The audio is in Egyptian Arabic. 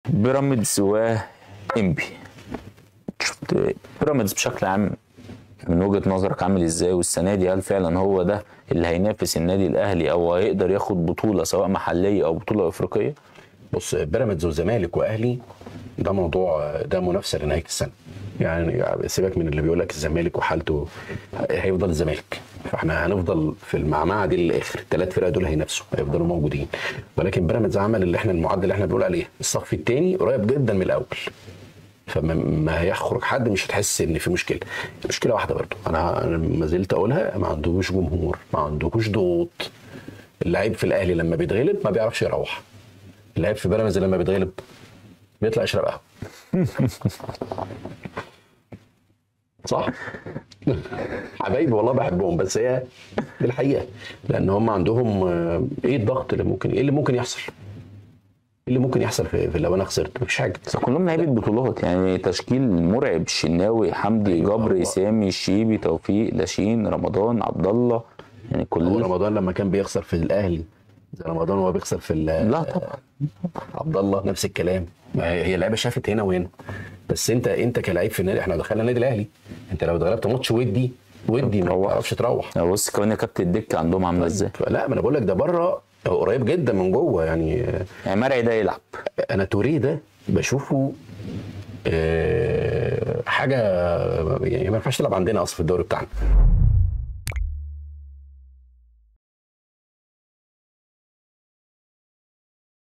بيراميدز وانبي شفت بيراميدز بشكل عام من وجهه نظرك عامل ازاي والسنه دي هل فعلا هو ده اللي هينافس النادي الاهلي او هيقدر ياخد بطوله سواء محليه او بطوله افريقيه؟ بص بيراميدز وزمالك واهلي ده موضوع ده منافسه لنهايه السنه يعني سيبك من اللي بيقول لك الزمالك وحالته هيفضل الزمالك فاحنا هنفضل في المعمعه دي للاخر الثلاث فرق دول هينافسوا هيفضلوا موجودين ولكن بيراميدز عمل اللي احنا المعدل اللي احنا بنقول عليه الصف الثاني قريب جدا من الاول فما ما هيخرج حد مش هتحس ان في مشكله مشكله واحده برضو انا أنا ما زلت اقولها ما عندوش جمهور ما عندكوش ضغوط اللعيب في الاهلي لما بيتغلب ما بيعرفش يروح اللعيب في بيراميدز لما بيتغلب بيطلع يشرب قهوه صح حبايبي والله بحبهم بس هي دي الحقيقه لان هم عندهم آه، ايه الضغط اللي ممكن ايه اللي ممكن يحصل ايه اللي ممكن يحصل في, في لو انا خسرت مفيش حاجه بس كلهم لعيبه بطولات يعني تشكيل مرعب الشناوي حمدي أيوة، جبر هو- سامي الشيبي توفيق لاشين رمضان عبد الله يعني هو كل رمضان لما كان بيخسر في الاهلي زي رمضان وهو بيخسر في ال- لا طبعا عبد الله نفس الكلام ما هي هي اللعيبه شافت هنا وهنا بس انت انت كلاعب في النادي احنا دخلنا النادي الاهلي انت لو اتغلبت ماتش ودي ودي ما تروح. تعرفش تروح يعني بص كمان يا كابتن الدكه عندهم عامله ازاي لا ما انا بقول لك ده بره هو قريب جدا من جوه يعني آه، يعني مرعي ده يلعب انا توريه ده بشوفه آه، حاجه يعني ما ينفعش تلعب عندنا اصلا في الدوري بتاعنا